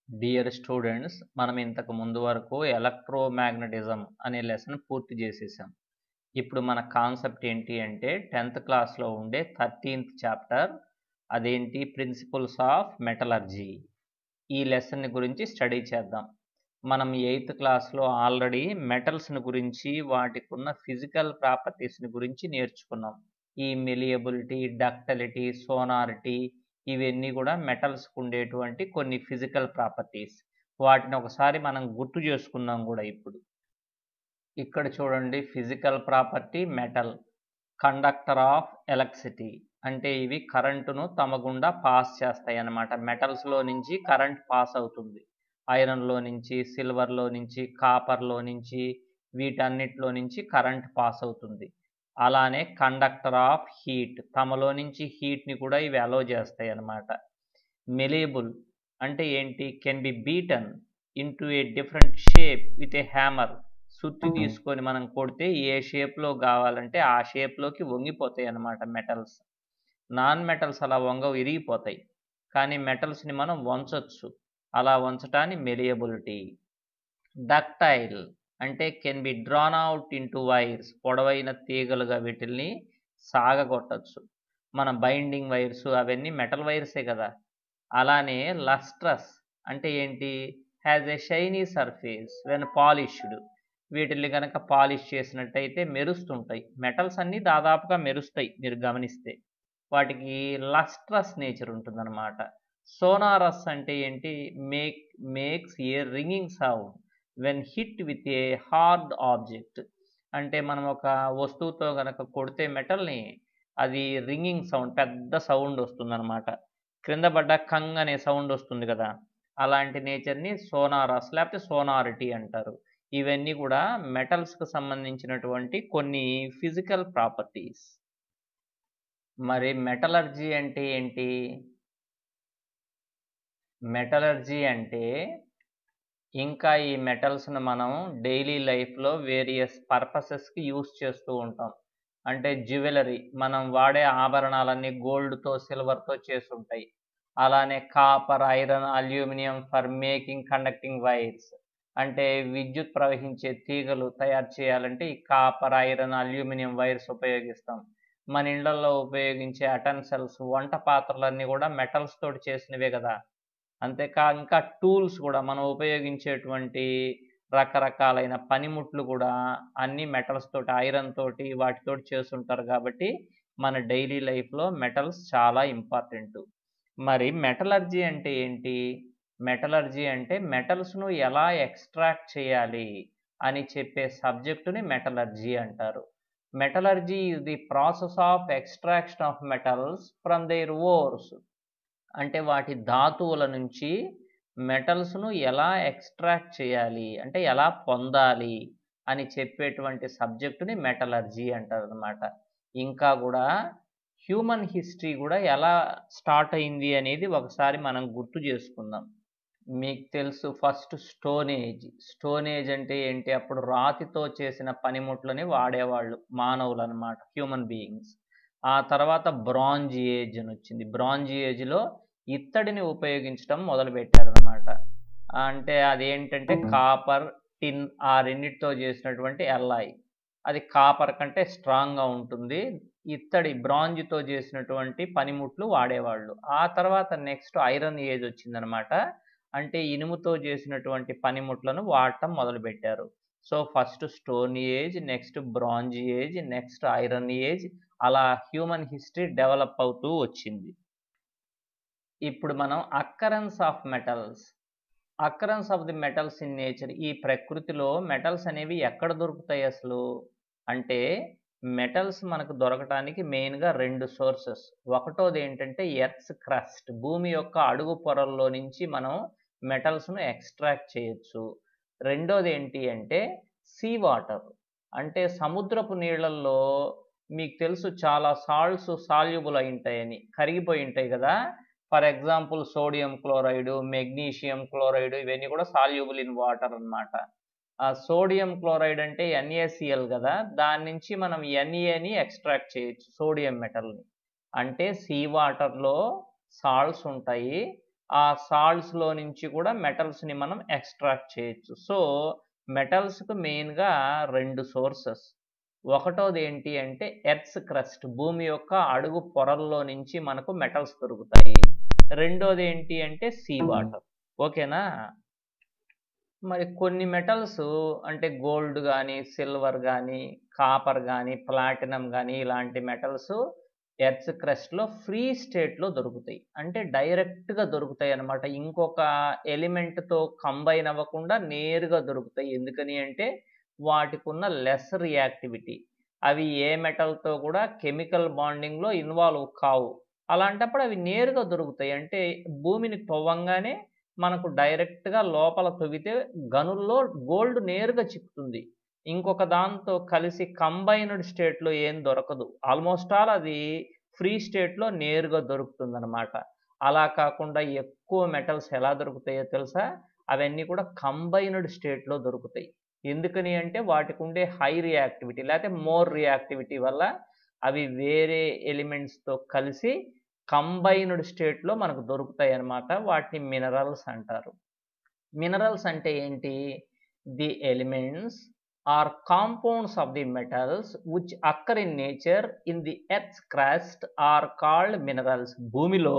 dear students మనం ఇంతకు ముందు వరకు ఎలక్ట్రోమాగ్నెటిజం అనే లెసన్ పూర్తి చేసేసాం ఇప్పుడు మన కాన్సెప్ట్ ఏంటి అంటే టెన్త్ క్లాస్లో ఉండే థర్టీన్త్ చాప్టర్ అదేంటి ప్రిన్సిపల్స్ ఆఫ్ మెటలర్జీ ఈ లెసన్ గురించి స్టడీ చేద్దాం మనం ఎయిత్ క్లాస్లో ఆల్రెడీ మెటల్స్ని గురించి వాటికి ఉన్న ఫిజికల్ ప్రాపర్టీస్ని గురించి నేర్చుకున్నాం ఈ మెలియబిలిటీ డక్టలిటీ సోనారిటీ ఇవన్నీ కూడా మెటల్స్కి ఉండేటువంటి కొన్ని ఫిజికల్ ప్రాపర్టీస్ వాటిని ఒకసారి మనం గుర్తు చేసుకుందాం కూడా ఇప్పుడు ఇక్కడ చూడండి physical property metal conductor of electricity అంటే ఇవి కరెంటును తమ గుండా పాస్ చేస్తాయి అన్నమాట మెటల్స్లో నుంచి కరెంట్ పాస్ అవుతుంది ఐరన్లో నుంచి సిల్వర్లో నుంచి కాపర్లో నుంచి వీటన్నిటిలో నుంచి కరెంట్ పాస్ అవుతుంది అలానే కండక్టర్ ఆఫ్ హీట్ తమలో నుంచి హీట్ని కూడా ఇవి అలో చేస్తాయి అన్నమాట మెలేబుల్ అంటే ఏంటి can be beaten into a different shape with a hammer సుత్తి తీసుకొని మనం కొడితే ఏ షేప్లో కావాలంటే ఆ షేప్లోకి వంగిపోతాయి అన్నమాట మెటల్స్ నాన్ మెటల్స్ అలా వంగ విరిగిపోతాయి కానీ మెటల్స్ని మనం వంచవచ్చు అలా వంచటాన్ని మెలియబిలిటీ డక్టైల్ అంటే can be drawn out into wires పొడవైన తీగలుగా వీటిల్ని సాగగొట్టచ్చు మన బైండింగ్ వైర్స్ అవన్నీ మెటల్ వైర్సే కదా అలానే లస్ట్రస్ అంటే ఏంటి has a shiny surface when polished వీటిని కనుక పాలిష్ చేసినట్టయితే మెరుస్తుంటాయి మెటల్స్ అన్నీ దాదాపుగా మెరుస్తాయి మీరు గమనిస్తే వాటికి లస్ట్రస్ నేచర్ ఉంటుందన్నమాట సోనారస్ అంటే ఏంటి make makes a ringing sound when hit with a hard object అంటే మనం ఒక వస్తువుతో కనుక కొడితే మెటల్ని అది రింగింగ్ సౌండ్ పెద్ద సౌండ్ వస్తుందన్నమాట క్రింద పడ్డ కంగ్ అనే సౌండ్ వస్తుంది కదా అలాంటి నేచర్ని సోనారస్ లేకపోతే సోనారిటీ అంటారు ఇవన్నీ కూడా మెటల్స్కి సంబంధించినటువంటి కొన్ని ఫిజికల్ ప్రాపర్టీస్ మరి మెటలర్జీ అంటే ఏంటి మెటలర్జీ అంటే ఇంకా ఈ మెటల్స్ను మనం డైలీ లైఫ్లో వేరియస్ పర్పసెస్కి యూస్ చేస్తూ ఉంటాం అంటే జ్యువెలరీ మనం వాడే ఆభరణాలన్నీ గోల్డ్తో సిల్వర్తో చేసి ఉంటాయి అలానే copper iron aluminium for making conducting wires అంటే విద్యుత్ ప్రవహించే తీగలు తయారు చేయాలంటే ఈ కాపర్ ఐరన్ అల్యూమినియం వైర్స్ ఉపయోగిస్తాం మన ఇళ్లలో ఉపయోగించే అటెన్సెల్స్ వంట పాత్రలన్నీ కూడా మెటల్స్ తోటి చేసినవే కదా అంతేకా ఇంకా టూల్స్ కూడా మనం ఉపయోగించేటువంటి రకరకాలైన పనిముట్లు కూడా అన్ని మెటల్స్ తోటి ఐరన్ తోటి వాటితోటి చేస్తుంటారు కాబట్టి మన డైలీ లైఫ్లో మెటల్స్ చాలా ఇంపార్టెంట్ మరి మెటలర్జీ అంటే ఏంటి మెటలర్జీ అంటే మెటల్స్ను ఎలా ఎక్స్ట్రాక్ట్ చేయాలి అని చెప్పే సబ్జెక్టుని మెటలర్జీ అంటారు metallurgy is the process of extraction of metals from their ores అంటే వాటి ధాతువుల నుంచి మెటల్స్ను ఎలా ఎక్స్ట్రాక్ట్ చేయాలి అంటే ఎలా పొందాలి అని చెప్పేటువంటి సబ్జెక్టుని మెటలర్జీ అంటారు అనమాట ఇంకా కూడా హ్యూమన్ హిస్టరీ కూడా ఎలా స్టార్ట్ అయింది అనేది ఒకసారి మనం గుర్తు చేసుకుందాం మీకు తెలుసు first stone age stone age అంటే ఏంటి అప్పుడు రాతితో చేసిన పనిముట్లని వాడేవాళ్ళు మానవులు అనమాట హ్యూమన్ బీయింగ్స్ ఆ తర్వాత బ్రాంజ్ ఏజ్ అని వచ్చింది బ్రాంజ్ ఏజ్లో ఇత్తడిని ఉపయోగించడం మొదలుపెట్టారనమాట అంటే అదేంటంటే కాపర్ టిన్ ఆ రెండింటితో చేసినటువంటి ఎల్లాయి అది కాపర్ కంటే స్ట్రాంగ్గా ఉంటుంది ఇత్తడి బ్రాంజ్తో చేసినటువంటి పనిముట్లు వాడేవాళ్ళు ఆ తర్వాత నెక్స్ట్ ఐరన్ ఏజ్ వచ్చిందనమాట అంటే ఇనుముతో చేసినటువంటి పనిముట్లను వాడటం మొదలుపెట్టారు so first stone age next bronze age next iron age అలా హ్యూమన్ హిస్టరీ డెవలప్ అవుతూ వచ్చింది ఇప్పుడు మనం occurrence of metals occurrence of the metals in nature ఈ ప్రకృతిలో మెటల్స్ అనేవి ఎక్కడ దొరుకుతాయి అసలు అంటే మెటల్స్ మనకు దొరకటానికి మెయిన్గా రెండు సోర్సెస్ ఒకటోది ఏంటంటే ఎర్త్స్ క్రస్ట్ భూమి యొక్క అడుగు పొరల్లో నుంచి మనం మెటల్స్ను ఎక్స్ట్రాక్ట్ చేయొచ్చు రెండోది ఏంటి అంటే సీ వాటర్ అంటే సముద్రపు నీళ్ళల్లో మీకు తెలుసు చాలా సాల్ట్స్ సాల్యుబుల్ అయి ఉంటాయని కరిగిపోయి ఉంటాయి కదా for example sodium chloride magnesium chloride ఇవన్నీ కూడా సాల్యుబుల్ ఇన్ వాటర్ అనమాట ఆ సోడియం క్లోరైడ్ అంటే ఎన్ఏసిఎల్ కదా దాని నుంచి మనం ఎన్ఏని ఎక్స్ట్రాక్ట్ చేయొచ్చు సోడియం మెటల్ని అంటే సీ వాటర్లో సాల్ట్స్ ఉంటాయి ఆ సాల్ట్స్లో నుంచి కూడా మెటల్స్ని మనం ఎక్స్ట్రాక్ట్ చేయొచ్చు సో మెటల్స్కి మెయిన్గా రెండు సోర్సెస్ ఒకటోది ఏంటి అంటే ఎర్త్స్ క్రస్ట్ భూమి యొక్క అడుగు పొరల్లో నుంచి మనకు మెటల్స్ దొరుకుతాయి రెండోది ఏంటి అంటే సీ వాటర్ ఓకేనా మరి కొన్ని మెటల్స్ అంటే గోల్డ్ కానీ సిల్వర్ కానీ కాపర్ కానీ ప్లాటినం కానీ ఇలాంటి మెటల్స్ ఎర్త్ క్రస్ట్లో ఫ్రీ స్టేట్లో దొరుకుతాయి అంటే డైరెక్ట్గా దొరుకుతాయి అన్నమాట ఇంకొక ఎలిమెంట్తో కంబైన్ అవ్వకుండా నేరుగా దొరుకుతాయి ఎందుకని అంటే వాటికి ఉన్న లెస్ రియాక్టివిటీ అవి ఏ మెటల్తో కూడా కెమికల్ బాండింగ్లో ఇన్వాల్వ్ కావు అలాంటప్పుడు అవి నేరుగా దొరుకుతాయి అంటే భూమిని తవ్వంగానే మనకు డైరెక్ట్గా లోపల తవ్వితే గనుల్లో గోల్డ్ నేరుగా చిక్కుతుంది ఇంకొక దాంతో కలిసి కంబైన్డ్ స్టేట్లో ఏం దొరకదు ఆల్మోస్ట్ ఆల్ అది ఫ్రీ స్టేట్లో నేరుగా దొరుకుతుంది అనమాట అలా కాకుండా ఎక్కువ మెటల్స్ ఎలా దొరుకుతాయో తెలుసా అవన్నీ కూడా కంబైన్డ్ స్టేట్లో దొరుకుతాయి ఎందుకని అంటే వాటికి ఉండే హై రియాక్టివిటీ లేకపోతే మోర్ రియాక్టివిటీ వల్ల అవి వేరే ఎలిమెంట్స్తో కలిసి కంబైన్డ్ స్టేట్లో మనకు దొరుకుతాయి అన్నమాట వాటిని మినరల్స్ అంటారు మినరల్స్ అంటే ఏంటి the elements or compounds of the metals which occur in nature in the earth crust are called minerals భూమిలో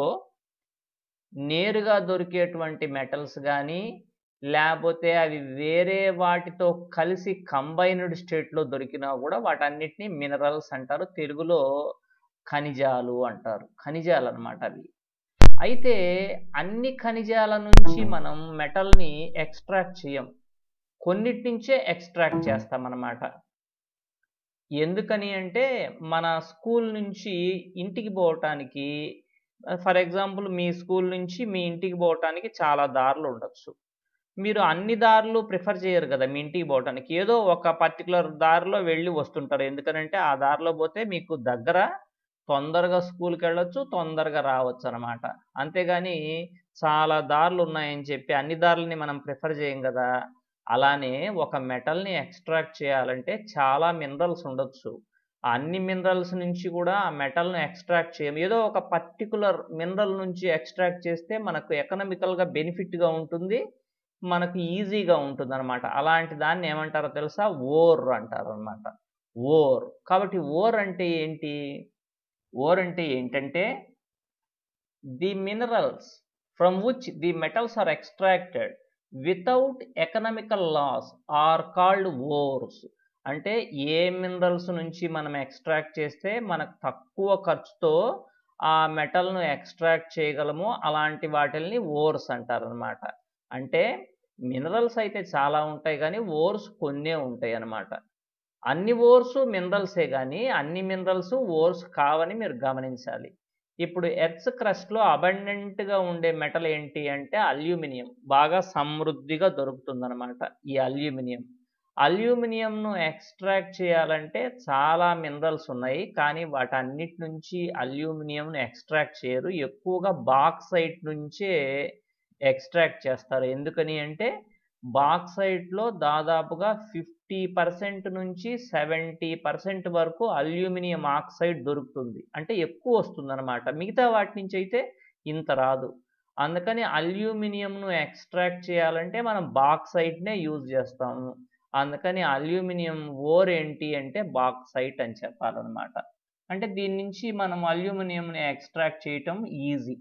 నేరుగా దొరికేటువంటి మెటల్స్ కానీ లేకపోతే అవి వేరే వాటితో కలిసి కంబైన్డ్ స్టేట్లో దొరికినా కూడా వాటన్నిటిని మినరల్స్ అంటారు తెలుగులో ఖనిజాలు అంటారు ఖనిజాలు అనమాట అవి అయితే అన్ని ఖనిజాల నుంచి మనం మెటల్ని ఎక్స్ట్రాక్ట్ చేయం కొన్నిటి నుంచే ఎక్స్ట్రాక్ట్ చేస్తామన్నమాట ఎందుకని అంటే మన స్కూల్ నుంచి ఇంటికి పోవటానికి ఫర్ ఎగ్జాంపుల్ మీ స్కూల్ నుంచి మీ ఇంటికి పోవటానికి చాలా దారులు ఉండొచ్చు మీరు అన్ని దారులు ప్రిఫర్ చేయరు కదా మీ ఇంటికి పోవటానికి ఏదో ఒక పర్టికులర్ దారిలో వెళ్ళి వస్తుంటారు ఎందుకనంటే ఆ దారిలో పోతే మీకు దగ్గర తొందరగా స్కూల్కి వెళ్ళొచ్చు తొందరగా రావచ్చు అనమాట అంతేగాని చాలా దారులు ఉన్నాయని చెప్పి అన్ని దారులని మనం ప్రిఫర్ చేయం కదా అలానే ఒక మెటల్ని ఎక్స్ట్రాక్ట్ చేయాలంటే చాలా మినరల్స్ ఉండొచ్చు అన్ని మినరల్స్ నుంచి కూడా ఆ మెటల్ను ఎక్స్ట్రాక్ట్ చేయం ఏదో ఒక పర్టికులర్ మినరల్ నుంచి ఎక్స్ట్రాక్ట్ చేస్తే మనకు ఎకనామికల్గా బెనిఫిట్గా ఉంటుంది మనకు ఈజీగా ఉంటుంది అనమాట అలాంటి దాన్ని ఏమంటారో తెలుసా ఓర్ అంటారు అనమాట ఓర్ కాబట్టి ఓర్ అంటే ఏంటి ఓర్ అంటే ఏంటంటే the minerals from which the metals are extracted without economical loss are called ores అంటే ఏ మినరల్స్ నుంచి మనం ఎక్స్ట్రాక్ట్ చేస్తే మనకు తక్కువ ఖర్చుతో ఆ మెటల్ను ఎక్స్ట్రాక్ట్ చేయగలము అలాంటి వాటిల్ని ఓర్స్ అంటారు అనమాట అంటే మినరల్స్ అయితే చాలా ఉంటాయి కానీ ఓర్స్ కొన్నే ఉంటాయి అన్నమాట అన్ని ఓర్స్ మినరల్సే కానీ అన్ని మినరల్స్ ఓర్స్ కావని మీరు గమనించాలి ఇప్పుడు ఎర్త్స్ క్రస్ట్లో అబండెంట్గా ఉండే మెటల్ ఏంటి అంటే అల్యూమినియం బాగా సమృద్ధిగా దొరుకుతుందన్నమాట ఈ అల్యూమినియం అల్యూమినియంను ఎక్స్ట్రాక్ట్ చేయాలంటే చాలా మినరల్స్ ఉన్నాయి కానీ వాటన్నిటి నుంచి అల్యూమినియంను ఎక్స్ట్రాక్ట్ చేయరు ఎక్కువగా బాక్సైట్ నుంచే ఎక్స్ట్రాక్ట్ చేస్తారు ఎందుకని అంటే బాక్సైట్లో దాదాపుగా ఫిఫ్టీ పర్సెంట్ నుంచి సెవెంటీ పర్సెంట్ వరకు అల్యూమినియం ఆక్సైడ్ దొరుకుతుంది అంటే ఎక్కువ వస్తుంది అనమాట మిగతా వాటి నుంచి అయితే ఇంత రాదు అందుకని అల్యూమినియంను ఎక్స్ట్రాక్ట్ చేయాలంటే మనం బాక్సైట్నే యూజ్ చేస్తాము అందుకని అల్యూమినియం ఓర్ ఏంటి అంటే బాక్సైట్ అని చెప్పాలన్నమాట అంటే దీని నుంచి మనం అల్యూమినియంని ఎక్స్ట్రాక్ట్ చేయటం ఈజీ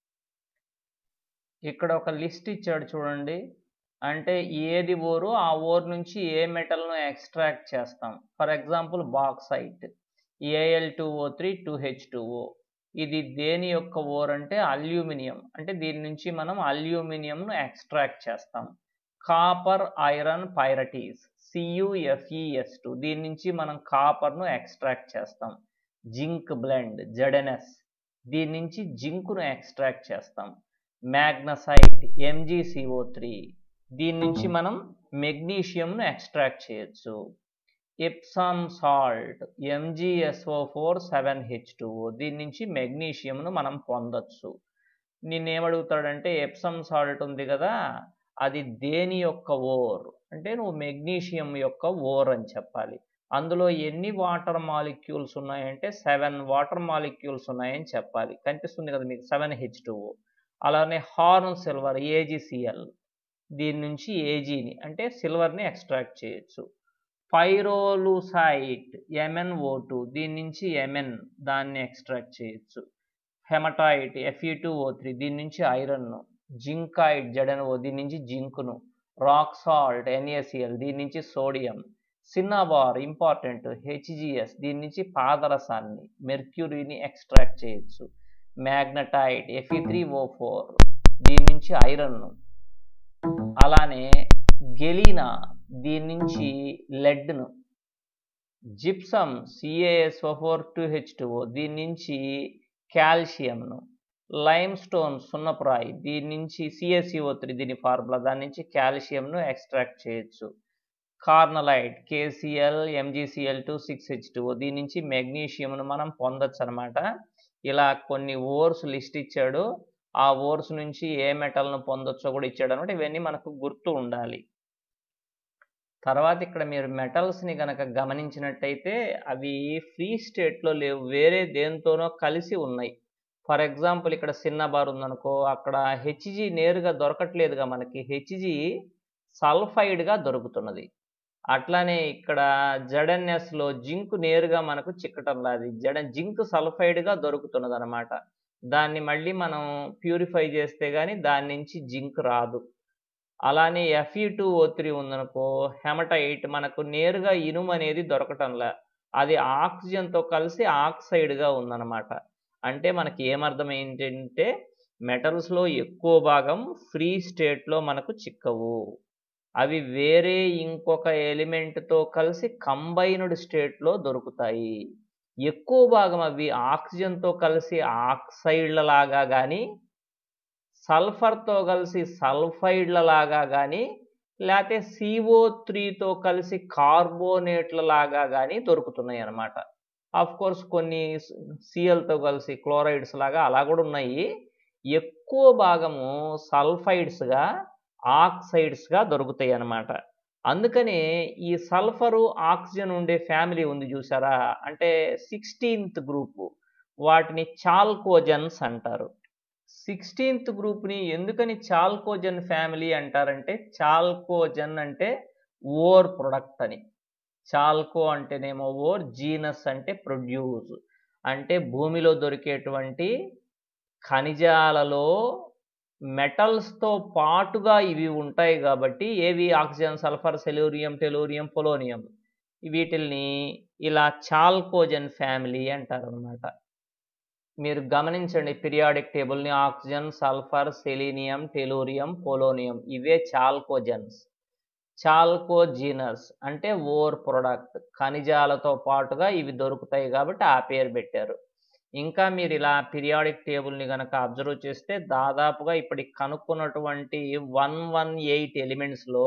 ఇక్కడ ఒక లిస్ట్ ఇచ్చాడు చూడండి అంటే ఏది ఓరు ఆ ఓర్ నుంచి ఏ మెటల్ను ఎక్స్ట్రాక్ట్ చేస్తాం for example bauxite Al two O three two H two O ఇది దేని యొక్క ఓర్ అంటే అల్యూమినియం అంటే దీని నుంచి మనం అల్యూమినియంను ఎక్స్ట్రాక్ట్ చేస్తాం copper iron pyrites CuFeS two దీని నుంచి మనం కాపర్ను ఎక్స్ట్రాక్ట్ చేస్తాం జింక్ బ్లెండ్ జెడెన్ఎస్ దీని నుంచి జింకును ఎక్స్ట్రాక్ట్ చేస్తాం మ్యాగ్నసైట్ ఎంజీసిఓ త్రీ దీని నుంచి మనం మెగ్నీషియంను ఎక్స్ట్రాక్ట్ చేయొచ్చు Epsom salt MgSO four seven H two దీని నుంచి మెగ్నీషియంను మనం పొందొచ్చు నిన్నేమడుగుతాడంటే ఎప్సమ్ సాల్ట్ ఉంది కదా అది దేని యొక్క ఓర్ అంటే నువ్వు మెగ్నీషియం యొక్క ఓర్ అని చెప్పాలి అందులో ఎన్ని వాటర్ మాలిక్యూల్స్ ఉన్నాయంటే సెవెన్ వాటర్ మాలిక్యూల్స్ ఉన్నాయని చెప్పాలి కనిపిస్తుంది కదా మీకు సెవెన్ హెచ్ టూ అలానే హార్న్ సిల్వర్ ఏజీసీఎల్ దీని నుంచి ఏజీని అంటే సిల్వర్ని ఎక్స్ట్రాక్ట్ చేయొచ్చు పైరోలుసైట్ ఎంఎన్ఓ టూ దీని నుంచి ఎంఎన్ దాన్ని ఎక్స్ట్రాక్ట్ చేయొచ్చు haematite Fe two O three దీని నుంచి ఐరన్ జింకాయిడ్ జడెన్ఓ దీని నుంచి జింక్ను రాక్ సాల్ట్ ఎన్ఏసిఎల్ దీని నుంచి సోడియం సిన్నాబార్ ఇంపార్టెంట్ హెచ్జిఎస్ దీని నుంచి పాదరసాన్ని మెర్క్యూరీని ఎక్స్ట్రాక్ట్ చేయొచ్చు magnetite Fe three O four దీని నుంచి ఐరన్ అలానే గెలీనా దీని నుంచి లెడ్ను gypsum CaSO four two H two దీని నుంచి కాల్షియంను లైమ్ స్టోన్ సున్నపురాయి దీని నుంచి సిఎస్సిఓ త్రీ దీని ఫార్ములా దాని నుంచి కాల్షియంను ఎక్స్ట్రాక్ట్ చేయొచ్చు carnallite KCl MgCl two six H two దీని నుంచి మెగ్నీషియంను మనం పొందొచ్చు అనమాట ఇలా కొన్ని ఓర్స్ లిస్ట్ ఇచ్చాడు ఆ ఓర్స్ నుంచి ఏ మెటల్ను పొందొచ్చో కూడా ఇచ్చాడు అనమాట ఇవన్నీ మనకు గుర్తు ఉండాలి తర్వాత ఇక్కడ మీరు మెటల్స్ని కనుక గమనించినట్టయితే అవి ఫ్రీ స్టేట్లో లేవు వేరే దేంతోనో కలిసి ఉన్నాయి ఫర్ ఎగ్జాంపుల్ ఇక్కడ చిన్న బార్ ఉందనుకో అక్కడ హెచ్జి నేరుగా దొరకట్లేదుగా మనకి హెచ్జి సల్ఫైడ్గా దొరుకుతున్నది అట్లానే ఇక్కడ జడన్ఎస్లో జింక్ నేరుగా మనకు చిక్కటం లేదు జడ జింక్ సల్ఫైడ్గా దొరుకుతున్నది అనమాట దాన్ని మళ్ళీ మనం ప్యూరిఫై చేస్తే కానీ దాని నుంచి జింక్ రాదు అలానే ఎఫ్ఈ టూ ఓ త్రీ ఉందనుకో హెమటైట్ మనకు నేరుగా ఇనుము అనేది దొరకటంలా అది ఆక్సిజన్తో కలిసి ఆక్సైడ్గా ఉందన్నమాట అంటే మనకి ఏమర్థమైందంటే మెటల్స్లో ఎక్కువ భాగం ఫ్రీ స్టేట్లో మనకు చిక్కవు అవి వేరే ఇంకొక ఎలిమెంట్తో కలిసి కంబైన్డ్ స్టేట్లో దొరుకుతాయి ఎక్కువ భాగం అవి ఆక్సిజన్తో కలిసి ఆక్సైడ్ల లాగా కానీ సల్ఫర్తో కలిసి సల్ఫైడ్ల లాగా కానీ లేకపోతే సిఓ త్రీతో కలిసి కార్బోనేట్ల లాగా కానీ దొరుకుతున్నాయి అన్నమాట ఆఫ్ కోర్స్ కొన్ని సిఎల్తో కలిసి క్లోరైడ్స్ లాగా అలా కూడా ఉన్నాయి ఎక్కువ భాగము సల్ఫైడ్స్గా ఆక్సైడ్స్గా దొరుకుతాయి అన్నమాట అందుకని ఈ సల్ఫరు ఆక్సిజన్ ఉండే ఫ్యామిలీ ఉంది చూసారా అంటే సిక్స్టీన్త్ గ్రూపు వాటిని చాల్కోజన్స్ అంటారు సిక్స్టీన్త్ గ్రూప్ని ఎందుకని చాల్కోజన్ ఫ్యామిలీ అంటారంటే చాల్కోజన్ అంటే ఓర్ ప్రొడక్ట్ అని చాల్కో అంటేనేమో ఓర్ జీనస్ అంటే ప్రొడ్యూస్ అంటే భూమిలో దొరికేటువంటి ఖనిజాలలో మెటల్స్తో పాటుగా ఇవి ఉంటాయి కాబట్టి ఏవి oxygen sulphur selenium tellurium polonium వీటిల్ని ఇలా చాల్కోజన్ ఫ్యామిలీ అంటారు అనమాట మీరు గమనించండి పీరియాడిక్ టేబుల్ని oxygen sulphur selenium tellurium polonium ఇవే చాల్కోజన్స్ చాల్కోజీనస్ అంటే ఓర్ ప్రొడక్ట్ ఖనిజాలతో పాటుగా ఇవి దొరుకుతాయి కాబట్టి ఆ పేరు పెట్టారు ఇంకా మీరు ఇలా పీరియాడిక్ టేబుల్ని కనుక అబ్జర్వ్ చేస్తే దాదాపుగా ఇప్పటికి కనుక్కున్నటువంటి వన్ వన్ ఎయిట్ ఎలిమెంట్స్లో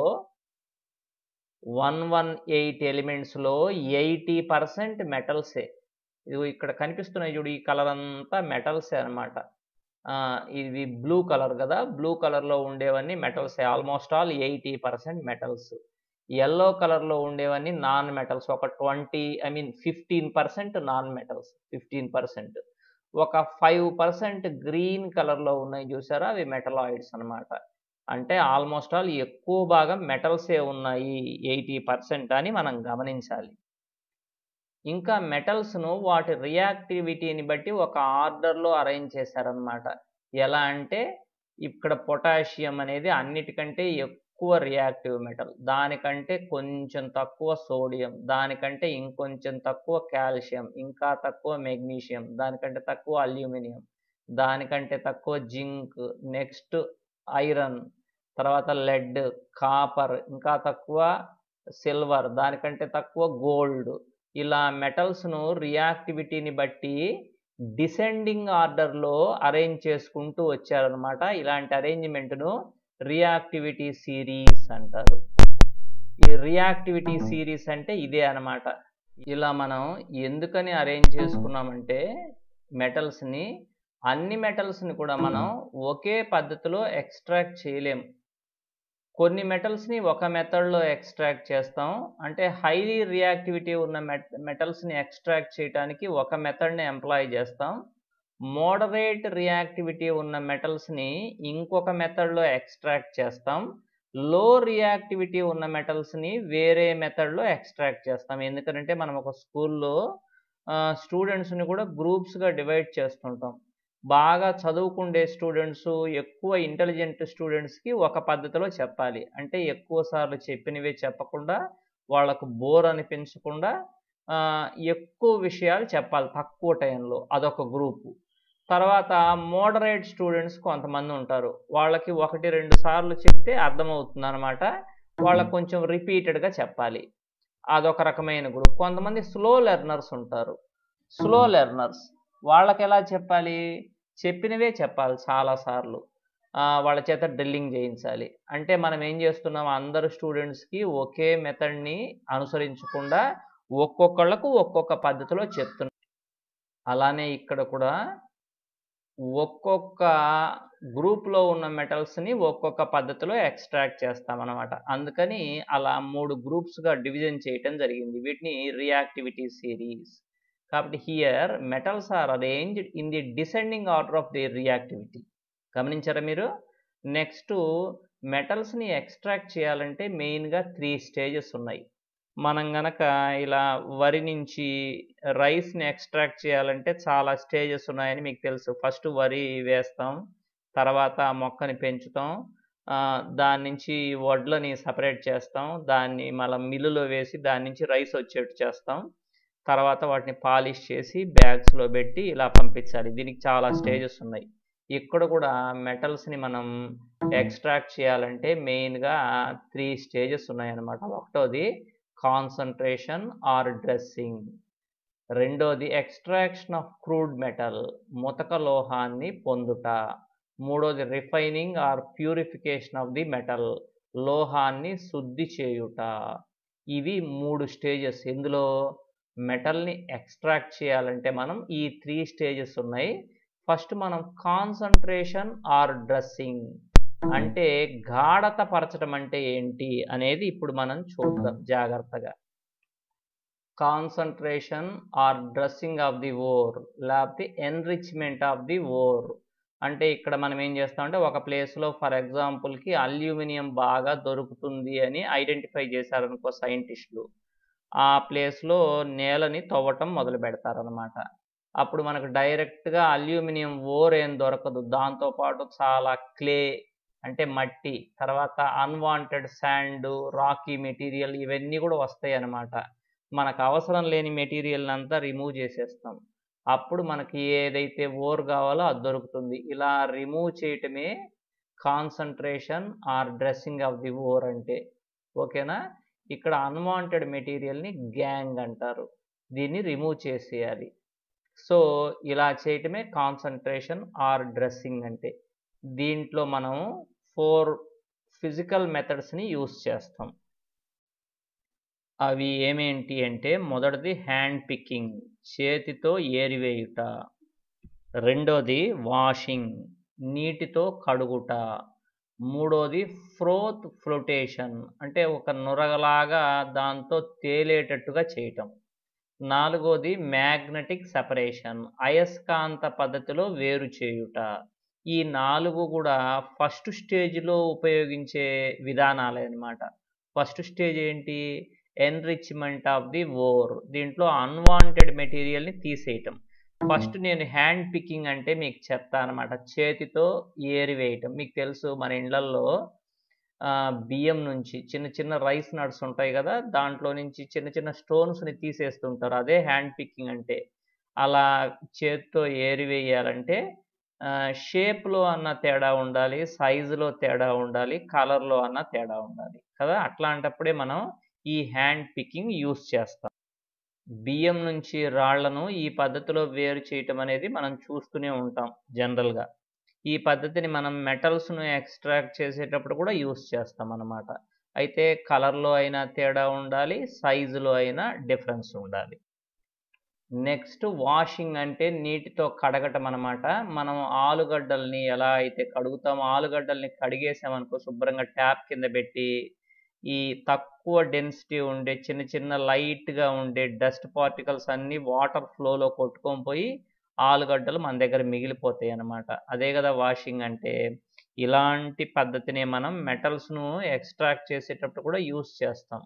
వన్ వన్ ఎయిట్ ఎలిమెంట్స్లో ఎయిటీ పర్సెంట్ మెటల్సే ఇది ఇక్కడ కనిపిస్తున్నాయి చూడు ఈ కలర్ అంతా మెటల్సే అనమాట ఇది బ్లూ కలర్ కదా బ్లూ కలర్లో ఉండేవన్నీ metals almost all eighty percent metals yellow కలర్లో ఉండేవన్నీ నాన్ మెటల్స్ ఒక twenty I mean fifteen percent non metals fifteen percent ఒక ఫైవ్ పర్సెంట్ గ్రీన్ కలర్లో ఉన్నాయి చూసారా అవి మెటలాయిడ్స్ అనమాట అంటే ఆల్మోస్ట్ ఆల్ ఎక్కువ భాగం మెటల్సే ఉన్నాయి ఎయిటీ పర్సెంట్ అని మనం గమనించాలి ఇంకా మెటల్స్ను వాటి రియాక్టివిటీని బట్టి ఒక ఆర్డర్లో అరేంజ్ చేశారనమాట ఎలా అంటే ఇక్కడ పొటాషియం అనేది అన్నిటికంటే ఎక్కువ రియాక్టివ్ మెటల్ దానికంటే కొంచెం తక్కువ సోడియం దానికంటే ఇంకొంచెం తక్కువ కాల్షియం ఇంకా తక్కువ మెగ్నీషియం దానికంటే తక్కువ అల్యూమినియం దానికంటే తక్కువ జింక్ నెక్స్ట్ ఐరన్ తర్వాత లెడ్ కాపర్ ఇంకా తక్కువ సిల్వర్ దానికంటే తక్కువ గోల్డ్ ఇలా మెటల్స్ను రియాక్టివిటీని బట్టి డిసెండింగ్ ఆర్డర్లో అరేంజ్ చేసుకుంటూ వచ్చారనమాట ఇలాంటి అరేంజ్మెంట్ను రియాక్టివిటీ సిరీస్ అంటారు ఈ రియాక్టివిటీ సిరీస్ అంటే ఇదే అనమాట ఇలా మనం ఎందుకని అరేంజ్ చేసుకున్నామంటే మెటల్స్ని అన్ని మెటల్స్ని కూడా మనం ఒకే పద్ధతిలో ఎక్స్ట్రాక్ట్ చేయలేం కొన్ని మెటల్స్ని ఒక మెథడ్లో ఎక్స్ట్రాక్ట్ చేస్తాం అంటే హైలీ రియాక్టివిటీ ఉన్న మెట్ మెటల్స్ని ఎక్స్ట్రాక్ట్ చేయడానికి ఒక మెథడ్ని ఎంప్లాయ్ చేస్తాం మోడరేట్ రియాక్టివిటీ ఉన్న మెటల్స్ని ఇంకొక మెథడ్లో ఎక్స్ట్రాక్ట్ చేస్తాం లో రియాక్టివిటీ ఉన్న మెటల్స్ని వేరే మెథడ్లో ఎక్స్ట్రాక్ట్ చేస్తాం ఎందుకంటే మనం ఒక స్కూల్లో స్టూడెంట్స్ని కూడా గ్రూప్స్గా డివైడ్ చేస్తుంటాం బాగా చదువుకుండే స్టూడెంట్స్ ఎక్కువ ఇంటెలిజెంట్ స్టూడెంట్స్కి ఒక పద్ధతిలో చెప్పాలి అంటే ఎక్కువ సార్లు చెప్పినవే చెప్పకుండా వాళ్ళకు బోర్ అనిపించకుండా ఎక్కువ విషయాలు చెప్పాలి తక్కువ టైంలో అదొక గ్రూపు తర్వాత మోడరేట్ స్టూడెంట్స్ కొంతమంది ఉంటారు వాళ్ళకి ఒకటి రెండు సార్లు చెప్తే అర్థమవుతుంది అనమాట వాళ్ళకి కొంచెం రిపీటెడ్గా చెప్పాలి అదొక రకమైన గ్రూప్ కొంతమంది స్లో లెర్నర్స్ ఉంటారు స్లో లెర్నర్స్ వాళ్ళకి ఎలా చెప్పాలి చెప్పినవే చెప్పాలి చాలాసార్లు వాళ్ళ చేత డ్రిల్లింగ్ చేయించాలి అంటే మనం ఏం చేస్తున్నాం అందరు స్టూడెంట్స్కి ఒకే మెథడ్ని అనుసరించకుండా ఒక్కొక్కళ్ళకు ఒక్కొక్క పద్ధతిలో చెప్తున్నాం అలానే ఇక్కడ కూడా ఒక్కొక్క గ్రూప్లో ఉన్న మెటల్స్ని ఒక్కొక్క పద్ధతిలో ఎక్స్ట్రాక్ట్ చేస్తామన్నమాట అందుకని అలా మూడు గ్రూప్స్గా డివిజన్ చేయటం జరిగింది వీటిని రియాక్టివిటీ సిరీస్ కాబట్టి here metals are arranged in the descending order of the reactivity గమనించారా మీరు నెక్స్ట్ మెటల్స్ని ఎక్స్ట్రాక్ట్ చేయాలంటే మెయిన్గా త్రీ స్టేజెస్ ఉన్నాయి మనం గనక ఇలా వరి నుంచి రైస్ని ఎక్స్ట్రాక్ట్ చేయాలంటే చాలా స్టేజెస్ ఉన్నాయని మీకు తెలుసు ఫస్ట్ వరి వేస్తాం తర్వాత మొక్కని పెంచుతాం దాని నుంచి వడ్లని సపరేట్ చేస్తాం దాన్ని మళ్ళీ మిల్లులో వేసి దాని నుంచి రైస్ వచ్చేట్టు చేస్తాం తర్వాత వాటిని పాలిష్ చేసి బ్యాగ్స్లో పెట్టి ఇలా పంపించాలి దీనికి చాలా స్టేజెస్ ఉన్నాయి ఇక్కడ కూడా మెటల్స్ని మనం ఎక్స్ట్రాక్ట్ చేయాలంటే మెయిన్గా త్రీ స్టేజెస్ ఉన్నాయన్నమాట ఒకటోది కాన్సన్ట్రేషన్ ఆర్ డ్రెస్సింగ్ రెండోది ఎక్స్ట్రాక్షన్ ఆఫ్ క్రూడ్ మెటల్ ముతక లోహాన్ని పొందుట మూడోది refining or purification of the metal లోహాన్ని శుద్ధి చేయుట ఇవి మూడు స్టేజెస్ ఇందులో మెటల్ని ఎక్స్ట్రాక్ట్ చేయాలంటే మనం ఈ త్రీ స్టేజెస్ ఉన్నాయి ఫస్ట్ మనం కాన్సన్ట్రేషన్ ఆర్ డ్రెస్సింగ్ అంటే గాఢత పరచడం అంటే ఏంటి అనేది ఇప్పుడు మనం చూద్దాం జాగ్రత్తగా concentration or dressing of the ore లేకపోతే ఎన్రిచ్మెంట్ ఆఫ్ ది ఓర్ అంటే ఇక్కడ మనం ఏం చేస్తామంటే ఒక ప్లేస్లో ఫర్ ఎగ్జాంపుల్కి అల్యూమినియం బాగా దొరుకుతుంది అని ఐడెంటిఫై చేశారనుకో సైంటిస్టులు ఆ ప్లేస్లో నేలని తవ్వటం మొదలు పెడతారనమాట అప్పుడు మనకు డైరెక్ట్గా అల్యూమినియం ఓర్ ఏం దొరకదు దాంతోపాటు చాలా క్లే అంటే మట్టి తర్వాత అన్వాంటెడ్ శాండ్ రాకీ మెటీరియల్ ఇవన్నీ కూడా వస్తాయి అన్నమాట మనకు అవసరం లేని మెటీరియల్ అంతా రిమూవ్ చేసేస్తాం అప్పుడు మనకి ఏదైతే ఓర్ కావాలో అది దొరుకుతుంది ఇలా రిమూవ్ చేయటమే concentration or dressing of the ore అంటే ఓకేనా ఇక్కడ అన్వాంటెడ్ మెటీరియల్ని గ్యాంగ్ అంటారు దీన్ని రిమూవ్ చేసేయాలి సో ఇలా చేయటమే కాన్సన్ట్రేషన్ ఆర్ డ్రెస్సింగ్ అంటే దీంట్లో మనం ఫోర్ ఫిజికల్ మెథడ్స్ని యూస్ చేస్తాం అవి ఏమేంటి అంటే మొదటిది హ్యాండ్ పికింగ్ చేతితో ఏరివేయుట రెండోది వాషింగ్ నీటితో కడుగుట మూడోది ఫ్రోత్ ఫ్లోటేషన్ అంటే ఒక నురగలాగా దాంతో తేలేటట్టుగా చేయటం నాలుగోది మ్యాగ్నెటిక్ సెపరేషన్ అయస్కాంత పద్ధతిలో వేరు చేయుట ఈ నాలుగు కూడా ఫస్ట్ స్టేజ్లో ఉపయోగించే విధానాలే అనమాట ఫస్ట్ స్టేజ్ ఏంటి ఎన్రిచ్మెంట్ ఆఫ్ ది ఓర్ దీంట్లో అన్వాంటెడ్ మెటీరియల్ని తీసేయటం ఫస్ట్ నేను హ్యాండ్ పికింగ్ అంటే మీకు చెప్తా అనమాట చేతితో ఏరివేయటం మీకు తెలుసు మన ఇళ్లల్లో బియ్యం నుంచి చిన్న చిన్న రైస్ నట్స్ ఉంటాయి కదా దాంట్లో నుంచి చిన్న చిన్న స్టోన్స్ని తీసేస్తుంటారు అదే హ్యాండ్ పికింగ్ అంటే అలా చేతితో ఏరివేయాలంటే షేప్లో అన్న తేడా ఉండాలి సైజులో తేడా ఉండాలి కలర్లో అన్న తేడా ఉండాలి కదా అట్లాంటప్పుడే మనం ఈ హ్యాండ్ పికింగ్ యూస్ చేస్తాం బియ్యం నుంచి రాళ్లను ఈ పద్ధతిలో వేరు చేయటం అనేది మనం చూస్తూనే ఉంటాం జనరల్గా ఈ పద్ధతిని మనం మెటల్స్ను ఎక్స్ట్రాక్ట్ చేసేటప్పుడు కూడా యూస్ చేస్తాం అన్నమాట అయితే కలర్లో అయినా తేడా ఉండాలి సైజులో అయినా డిఫరెన్స్ ఉండాలి నెక్స్ట్ వాషింగ్ అంటే నీటితో కడగటం అనమాట మనం ఆలుగడ్డల్ని ఎలా అయితే కడుగుతామో ఆలుగడ్డల్ని కడిగేసామనుకో శుభ్రంగా ట్యాప్ కింద పెట్టి ఈ తక్కువ డెన్సిటీ ఉండే చిన్న చిన్న లైట్గా ఉండే డస్ట్ పార్టికల్స్ అన్నీ వాటర్ ఫ్లోలో కొట్టుకొని పోయి ఆలుగడ్డలు మన దగ్గర మిగిలిపోతాయి అన్నమాట అదే కదా వాషింగ్ అంటే ఇలాంటి పద్ధతిని మనం మెటల్స్ను ఎక్స్ట్రాక్ట్ చేసేటప్పుడు కూడా యూస్ చేస్తాం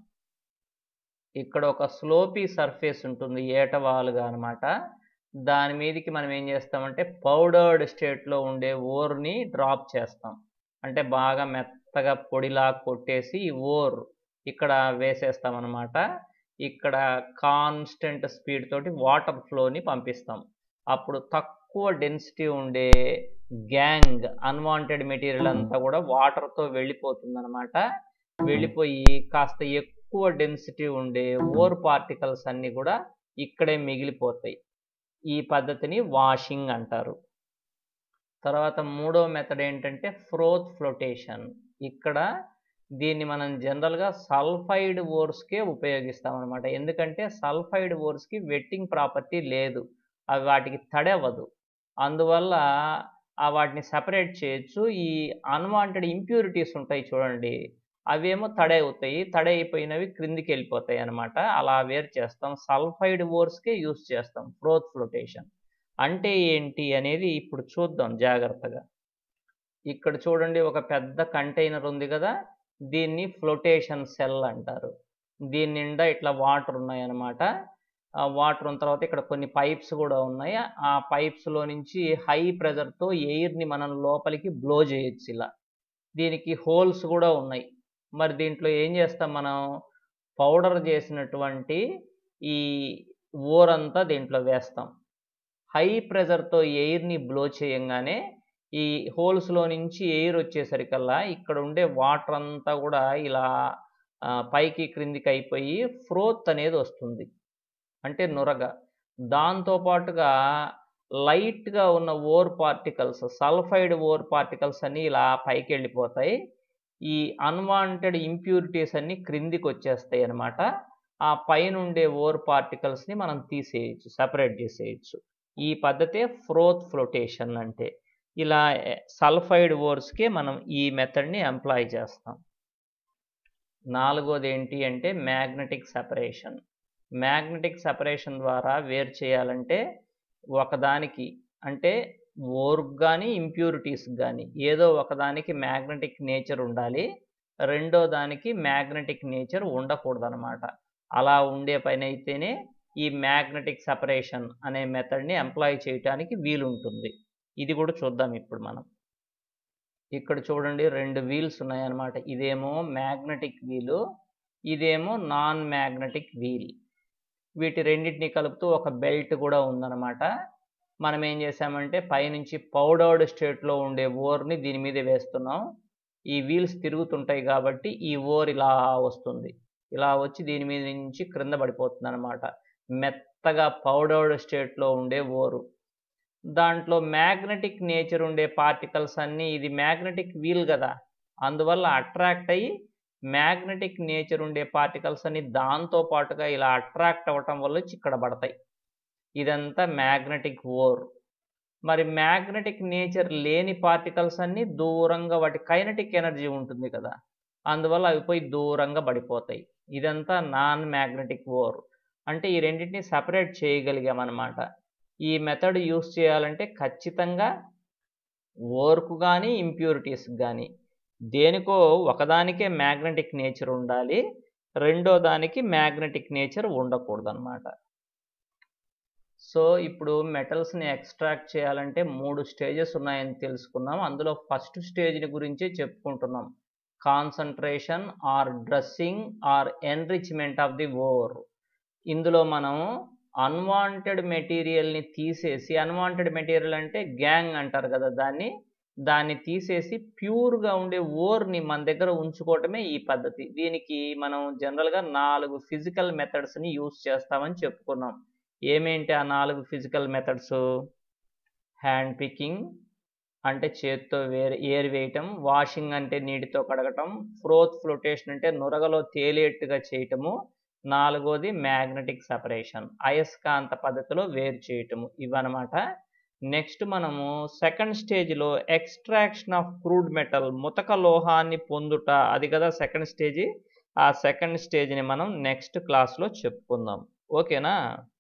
ఇక్కడ ఒక స్లోపీ సర్ఫేస్ ఉంటుంది ఏటవాలుగా అనమాట దాని మీదకి మనం ఏం చేస్తామంటే పౌడర్డ్ స్టేట్లో ఉండే ఓర్ని డ్రాప్ చేస్తాం అంటే బాగా మెత్తగా పొడిలా కొట్టేసి ఈ ఓర్ ఇక్కడ వేసేస్తాం అనమాట ఇక్కడ కాన్స్టెంట్ స్పీడ్ తోటి వాటర్ ఫ్లోని పంపిస్తాం అప్పుడు తక్కువ డెన్సిటీ ఉండే గ్యాంగ్ అన్వాంటెడ్ మెటీరియల్ అంతా కూడా వాటర్తో వెళ్ళిపోతుంది అనమాట వెళ్ళిపోయి కాస్త ఎక్కువ డెన్సిటీ ఉండే ఓర్ పార్టికల్స్ అన్నీ కూడా ఇక్కడే మిగిలిపోతాయి ఈ పద్ధతిని వాషింగ్ అంటారు తర్వాత మూడో మెథడ్ ఏంటంటే ఫ్రోత్ ఫ్లోటేషన్ ఇక్కడ దీన్ని మనం జనరల్గా సల్ఫైడ్ ఓర్స్కే ఉపయోగిస్తాం అనమాట ఎందుకంటే సల్ఫైడ్ ఓర్స్కి వెట్టింగ్ ప్రాపర్టీ లేదు అవి వాటికి తడవదు అందువల్ల ఆ వాటిని సెపరేట్ చేయొచ్చు ఈ అన్వాంటెడ్ ఇంప్యూరిటీస్ ఉంటాయి చూడండి అవేమో తడే అవుతాయి తడే అయిపోయినవి క్రిందికి వెళ్ళిపోతాయి అనమాట అలా వేరు చేస్తాం సల్ఫైడ్ ఓర్స్కే యూస్ చేస్తాం ఫ్రోత్ ఫ్లోటేషన్ అంటే ఏంటి అనేది ఇప్పుడు చూద్దాం జాగ్రత్తగా ఇక్కడ చూడండి ఒక పెద్ద కంటైనర్ ఉంది కదా దీన్ని ఫ్లోటేషన్ సెల్ అంటారు దీని నిండా ఇట్లా వాటర్ ఉన్నాయన్నమాట ఆ వాటర్ ఉన్న తర్వాత ఇక్కడ కొన్ని పైప్స్ కూడా ఉన్నాయి ఆ పైప్స్లో నుంచి హై ప్రెజర్తో ఎయిర్ని మనం లోపలికి బ్లో చేయొచ్చు ఇలా దీనికి హోల్స్ కూడా ఉన్నాయి మరి దీంట్లో ఏం చేస్తాం మనం పౌడర్ చేసినటువంటి ఈ ఓరంతా దీంట్లో వేస్తాం హై ప్రెజర్తో ఎయిర్ని బ్లో చేయంగానే ఈ హోల్స్లో నుంచి ఎయిర్ వచ్చేసరికల్లా ఇక్కడ ఉండే వాటర్ అంతా కూడా ఇలా పైకి క్రిందికి అయిపోయి ఫ్రోత్ అనేది వస్తుంది అంటే నురగ దాంతోపాటుగా లైట్గా ఉన్న ore particles sulphide ore particles అన్నీ ఇలా పైకి వెళ్ళిపోతాయి ఈ అన్వాంటెడ్ ఇంప్యూరిటీస్ అన్నీ క్రిందికి వచ్చేస్తాయి అన్నమాట ఆ పైన ఉండే ఓర్ పార్టికల్స్ని మనం తీసేయచ్చు సపరేట్ చేసేయచ్చు ఈ పద్ధతే ఫ్రోత్ ఫ్లోటేషన్ అంటే ఇలా సల్ఫైడ్ ఓర్స్కే మనం ఈ మెథడ్ని ఎంప్లాయ్ చేస్తాం నాలుగోది ఏంటి అంటే మ్యాగ్నెటిక్ సెపరేషన్ మ్యాగ్నెటిక్ సెపరేషన్ ద్వారా వేరు చేయాలంటే ఒకదానికి అంటే ఓర్క్ కానీ ఇంప్యూరిటీస్ కానీ ఏదో ఒకదానికి మ్యాగ్నెటిక్ నేచర్ ఉండాలి రెండో దానికి మ్యాగ్నెటిక్ నేచర్ ఉండకూడదు అనమాట అలా ఉండే పైన అయితేనే ఈ మ్యాగ్నెటిక్ సెపరేషన్ అనే మెథడ్ని ఎంప్లాయ్ చేయడానికి వీలుంటుంది ఇది కూడా చూద్దాం ఇప్పుడు మనం ఇక్కడ చూడండి రెండు వీల్స్ ఉన్నాయన్నమాట ఇదేమో మ్యాగ్నెటిక్ వీలు ఇదేమో నాన్ మ్యాగ్నెటిక్ వీల్ వీటి రెండింటిని కలుపుతూ ఒక బెల్ట్ కూడా ఉందన్నమాట మనం ఏం చేసామంటే పైనుంచి పౌడర్డ్ స్టేట్లో ఉండే ఓర్ని దీని మీద వేస్తున్నాం ఈ వీల్స్ తిరుగుతుంటాయి కాబట్టి ఈ ఓర్ ఇలా వస్తుంది ఇలా వచ్చి దీని మీద నుంచి క్రింద పడిపోతుంది అనమాట మెత్తగా పౌడర్డ్ స్టేట్లో ఉండే ఓరు దాంట్లో మ్యాగ్నెటిక్ నేచర్ ఉండే పార్టికల్స్ అన్నీ ఇది మ్యాగ్నెటిక్ వీల్ కదా అందువల్ల అట్రాక్ట్ అయ్యి మ్యాగ్నెటిక్ నేచర్ ఉండే పార్టికల్స్ అన్ని దాంతో పాటుగా ఇలా అట్రాక్ట్ అవ్వటం వల్ల వచ్చి ఇక్కడ పడతాయి ఇదంతా మ్యాగ్నెటిక్ ఓర్ మరి మ్యాగ్నెటిక్ నేచర్ లేని పార్టికల్స్ అన్నీ దూరంగా వాటి కైనటిక్ ఎనర్జీ ఉంటుంది కదా అందువల్ల అవి పోయి దూరంగా పడిపోతాయి ఇదంతా నాన్ మ్యాగ్నెటిక్ ఓర్ అంటే ఈ రెండింటిని సపరేట్ చేయగలిగామన్నమాట ఈ మెథడ్ యూస్ చేయాలంటే ఖచ్చితంగా ఓర్కు కానీ ఇంప్యూరిటీస్ కానీ దేనికో ఒకదానికే మ్యాగ్నెటిక్ నేచర్ ఉండాలి రెండో దానికి మ్యాగ్నెటిక్ నేచర్ ఉండకూడదు అనమాట సో ఇప్పుడు మెటల్స్ని ఎక్స్ట్రాక్ట్ చేయాలంటే మూడు స్టేజెస్ ఉన్నాయని తెలుసుకున్నాం అందులో ఫస్ట్ స్టేజ్ని గురించే చెప్పుకుంటున్నాం concentration or dressing or enrichment of the ore ఇందులో మనం అన్వాంటెడ్ మెటీరియల్ని తీసేసి అన్వాంటెడ్ మెటీరియల్ అంటే గ్యాంగ్ అంటారు కదా దాన్ని దాన్ని తీసేసి ప్యూర్గా ఉండే ఓర్ని మన దగ్గర ఉంచుకోవటమే ఈ పద్ధతి దీనికి మనం జనరల్గా నాలుగు ఫిజికల్ మెథడ్స్ని యూస్ చేస్తామని చెప్పుకున్నాం ఏమేంటి ఆ నాలుగు ఫిజికల్ మెథడ్స్ హ్యాండ్ పికింగ్ అంటే చేత్తో వేరే ఏరి వేయటం వాషింగ్ అంటే నీటితో కడగటం ఫ్రోత్ ఫ్లోటేషన్ అంటే నురగలో తేలేట్టుగా చేయటము నాలుగోది మ్యాగ్నెటిక్ సపరేషన్ అయస్కాంత పద్ధతిలో వేరు చేయటము ఇవన్నమాట నెక్స్ట్ మనము సెకండ్ స్టేజ్లో ఎక్స్ట్రాక్షన్ ఆఫ్ క్రూడ్ మెటల్ ముతక లోహాన్ని పొందుట అది కదా సెకండ్ స్టేజ్ ఆ సెకండ్ స్టేజ్ని మనం నెక్స్ట్ క్లాస్లో చెప్పుకుందాం ఓకేనా